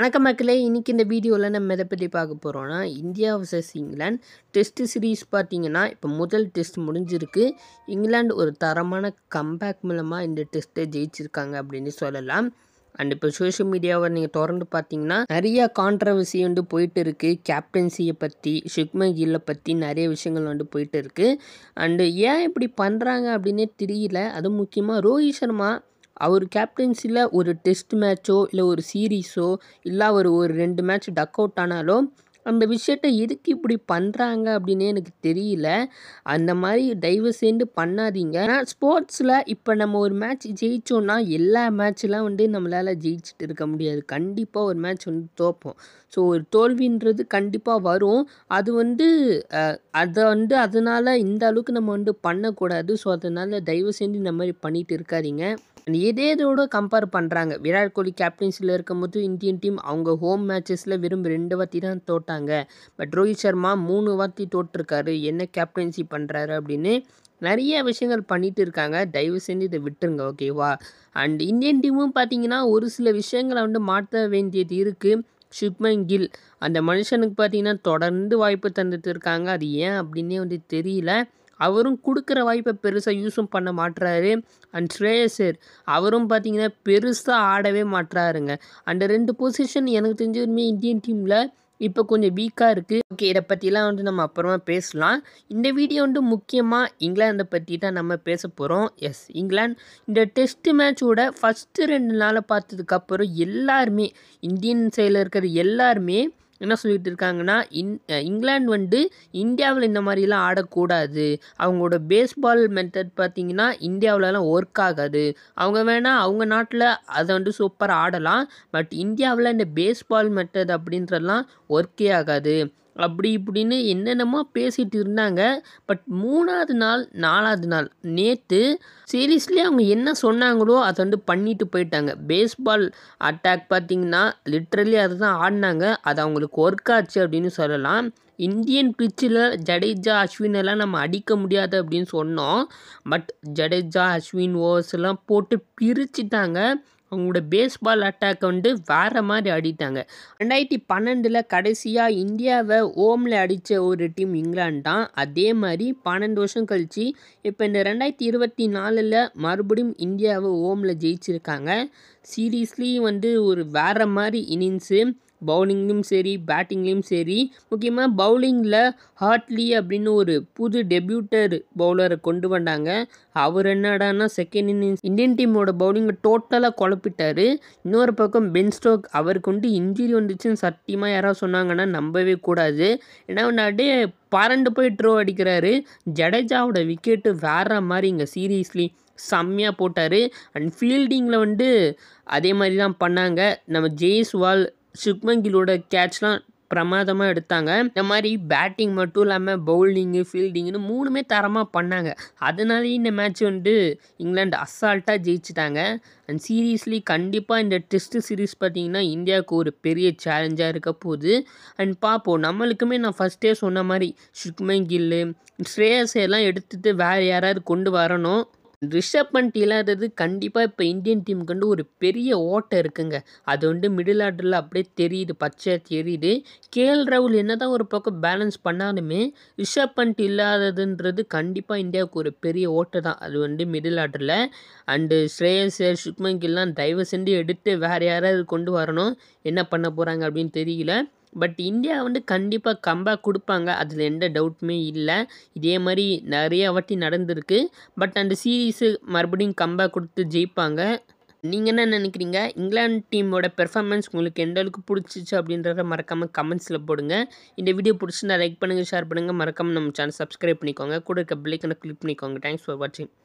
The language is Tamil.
வணக்கம் மக்களே இன்னைக்கு இந்த வீடியோவில் நம்ம எதை பற்றி பார்க்க போகிறோம்னா India vs England test series பார்த்தீங்கன்னா இப்போ முதல் டெஸ்ட் முடிஞ்சிருக்கு இங்கிலாந்து ஒரு தரமான கம்பேக் மூலமாக இந்த டெஸ்ட்டை ஜெயிச்சிருக்காங்க அப்படின்னு சொல்லலாம் அண்ட் இப்போ சோஷியல் மீடியாவை நீங்கள் தொடர்ந்து பார்த்தீங்கன்னா நிறைய கான்ட்ரவர்சி வந்து போயிட்டு இருக்கு கேப்டன்சியை பற்றி சுக்மன் கில்லை பற்றி நிறைய விஷயங்கள் வந்து போயிட்டு இருக்கு அண்டு ஏன் இப்படி பண்ணுறாங்க அப்படின்னே தெரியல அதுவும் முக்கியமாக ரோஹித் சர்மா அவர் கேப்டன்சியில் ஒரு டெஸ்ட் மேட்ச்சோ இல்லை ஒரு சீரீஸோ இல்லை ஒரு ஒரு ரெண்டு மேட்ச் டக் அவுட் ஆனாலோ அந்த விஷயத்த எதுக்கு இப்படி பண்ணுறாங்க அப்படின்னே எனக்கு தெரியல அந்த மாதிரி தயவு செய்து பண்ணாதீங்க ஆனால் ஸ்போர்ட்ஸில் இப்போ நம்ம ஒரு மேட்ச் ஜெயிச்சோன்னா எல்லா மேட்ச்லாம் வந்து நம்மளால் ஜெயிச்சுட்டு இருக்க முடியாது கண்டிப்பாக ஒரு மேட்ச் வந்து தோப்போம் ஸோ ஒரு தோல்வின்றது கண்டிப்பாக வரும் அது வந்து அஹ், அதை வந்து அதனால் இந்த அளவுக்கு நம்ம வந்து பண்ணக்கூடாது ஸோ அதனால் தயவு செஞ்சு இந்த மாதிரி பண்ணிட்டு இருக்காதீங்க And எதே இதோட கம்பேர் பண்ணுறாங்க விராட் கோலி கேப்டன்சியில் இருக்கும்போது இந்தியன் டீம் அவங்க ஹோம் மேட்சஸில் வெறும் ரெண்டு வாட்டி தான் தோட்டாங்க பட் ரோஹித் சர்மா மூணு வாட்டி தோட்டிருக்காரு என்ன கேப்டன்சி பண்ணுறாரு அப்படின்னு நிறைய விஷயங்கள் பண்ணிட்டு இருக்காங்க தயவு செஞ்சு இதை விட்டுருங்க ஓகேவா அண்ட் இந்தியன் டீமும் பார்த்தீங்கன்னா ஒரு சில விஷயங்களை வந்து மாற்ற வேண்டியது இருக்குது சுப்மன் கில் அந்த மனுஷனுக்கு பார்த்தீங்கன்னா தொடர்ந்து வாய்ப்பு தந்துட்டு இருக்காங்க அது ஏன் அப்படின்னே வந்து தெரியல அவரும் கொடுக்குற வாய்ப்பை பெருசாக யூஸும் பண்ண மாட்றாரு அண்ட் ஸ்ரேயசர் அவரும் பார்த்தீங்கன்னா பெருசாக ஆடவே மாட்றாருங்க அந்த ரெண்டு பொசிஷன் எனக்கு தெரிஞ்ச வரையுமே இந்தியன் டீமில் இப்போ கொஞ்சம் வீக்காக இருக்குது ஓகே இதை பற்றிலாம் வந்து நம்ம அப்புறமா பேசலாம் இந்த வீடியோ வந்து முக்கியமாக இங்கிலாந்தை பற்றி தான் நம்ம பேச போகிறோம் எஸ் இங்கிலாந்து இந்த டெஸ்ட் மேட்சோட ஃபஸ்ட்டு ரெண்டு நாளை பார்த்ததுக்கப்புறம் எல்லாருமே இந்தியன் சைடில் இருக்கிற எல்லாருமே என்ன சொல்லிட்டு இருக்காங்கன்னா இன் அஹ் இங்கிலாந்து வந்து இந்தியாவில் இந்த மாதிரிலாம் ஆடக்கூடாது அவங்களோட பேஸ்பால் மெத்தட் பார்த்தீங்கன்னா இந்தியாவிலலாம் ஒர்க் ஆகாது அவங்க வேணால் அவங்க நாட்டில் அதை வந்து சூப்பராக ஆடலாம் பட் இந்தியாவில் இந்த பேஸ்பால் மெத்தட் அப்படின்றதெல்லாம் ஒர்க்கே ஆகாது அப்படி இப்படின்னு என்னென்னமோ பேசிட்டு இருந்தாங்க பட் மூணாவது நாள் நாலாவது நாள் நேற்று சீரியஸ்லி அவங்க என்ன சொன்னாங்களோ அதை வந்து பண்ணிட்டு போயிட்டாங்க பேஸ்பால் அட்டாக் பார்த்தீங்கன்னா லிட்ரலி அதை தான் ஆடினாங்க அது அவங்களுக்கு ஒர்க் ஆச்சு அப்படின்னு சொல்லலாம் இந்தியன் பிச்சில் ஜடேஜா அஸ்வின் எல்லாம் நம்ம அடிக்க முடியாது அப்படின்னு சொன்னோம் பட் ஜடேஜா அஸ்வின் ஓவர்ஸ் எல்லாம் போட்டு பிரிச்சுட்டாங்க அவங்களோட பேஸ்பால் அட்டாக்கை வந்து வேறு மாதிரி ஆடிட்டாங்க ரெண்டாயிரத்தி பன்னெண்டில் கடைசியாக இந்தியாவை ஓமில் அடித்த ஒரு டீம் இங்கிலாந்து தான் அதே மாதிரி பன்னெண்டு வருஷம் கழித்து இப்போ இந்த ரெண்டாயிரத்தி இருபத்தி நாலில் மறுபடியும் இந்தியாவை ஓமில் ஜெயிச்சிருக்காங்க சீரீஸ்லேயும் வந்து ஒரு வேறு மாதிரி இன்னிங்ஸு பவுலிங்லேயும் சரி பேட்டிங்லேயும் சரி முக்கியமாக பவுலிங்கில் ஹார்ட்லி அப்படின்னு ஒரு புது டெபியூட்டர் பவுலரை கொண்டு வந்தாங்க அவர் என்னடான்னா செகண்ட் இன்னிங்ஸ் இந்தியன் டீமோட பவுலிங்கை டோட்டலாக குழப்பிட்டாரு இன்னொரு பக்கம் பென் ஸ்டோக் அவருக்கு வந்து இன்ஜுரி வந்துச்சுன்னு சத்தியமாக யாராவது சொன்னாங்கன்னா நம்பவே கூடாது ஏன்னா வந்து அப்படியே பறந்து போய் ட்ரோ அடிக்கிறாரு ஜடேஜாவோட விக்கெட்டு வேற மாதிரி இங்கே சீரியஸ்லி செம்மையாக போட்டார் அண்ட் ஃபீல்டிங்கில் வந்து அதே மாதிரி தான் பண்ணாங்க நம்ம ஜெய்ஸ்வால் சுக்மன் கில்லோட கேட்ச்லாம் பிரமாதமாக எடுத்தாங்க இந்த மாதிரி பேட்டிங் மட்டும் இல்லாமல் பவுலிங்கு ஃபீல்டிங்னு மூணுமே தரமாக பண்ணாங்க அதனாலேயே இந்த மேட்ச் வந்து இங்கிலாந்து அசால்ட்டாக ஜெயிச்சிட்டாங்க அண்ட் சீரீஸ்லி கண்டிப்பாக இந்த டெஸ்ட் சீரீஸ் பார்த்தீங்கன்னா இந்தியாவுக்கு ஒரு பெரிய சேலஞ்சாக இருக்க போகுது அண்ட் பார்ப்போம் நம்மளுக்குமே நான் ஃபஸ்ட்டே சொன்ன மாதிரி சுக்மன் கில்லு ஸ்ரேயஸ் எல்லாம் எடுத்துகிட்டு வேறு யாராவது கொண்டு வரணும் ரிஷப் பண்ட் இல்லாதது கண்டிப்பாக இப்போ இந்தியன் டீமுக்கு வந்து ஒரு பெரிய ஓட்டை இருக்குங்க அது வந்து மிடில் ஆர்டரில் அப்படியே தெரியுது பச்சை தெரியுது கேஎல் ராகுல் என்ன தான் ஒரு பக்கம் பேலன்ஸ் பண்ணாலுமே ரிஷப் பண்ட் இல்லாததுன்றது கண்டிப்பாக இந்தியாவுக்கு ஒரு பெரிய ஓட்டை தான் அது வந்து மிடில் ஆர்டரில் அண்டு ஸ்ரேயஸர் சுக்மன் கில்லாம் தயவு செஞ்சு எடுத்து வேறு யாராவது கொண்டு வரணும் என்ன பண்ண போகிறாங்க அப்படின்னு தெரியல பட் இந்தியா வந்து கண்டிப்பாக கம்பேக் கொடுப்பாங்க அதில் எந்த டவுட்டுமே இல்லை இதே மாதிரி நிறைய வாட்டி நடந்திருக்கு பட் அந்த சீரீஸு மறுபடியும் கம்பேக் கொடுத்து ஜெயிப்பாங்க நீங்கள் என்ன நினைக்கிறீங்க இங்கிலாந்து டீமோட பெர்ஃபார்மன்ஸ் உங்களுக்கு எந்த அளவுக்கு பிடிச்சிச்சு அப்படின்றத மறக்காமல் கமெண்ட்ஸில் போடுங்க இந்த வீடியோ பிடிச்சிருந்தா லைக் பண்ணுங்கள் ஷேர் பண்ணுங்கள் மறக்காமல் நம்ம சேனல் சப்ஸ்கிரைப் பண்ணிக்கோங்க கூட இருக்க பிள்ளைக்கனை கிளிக் பண்ணிக்கோங்க தேங்க்ஸ் ஃபார் வாட்சிங்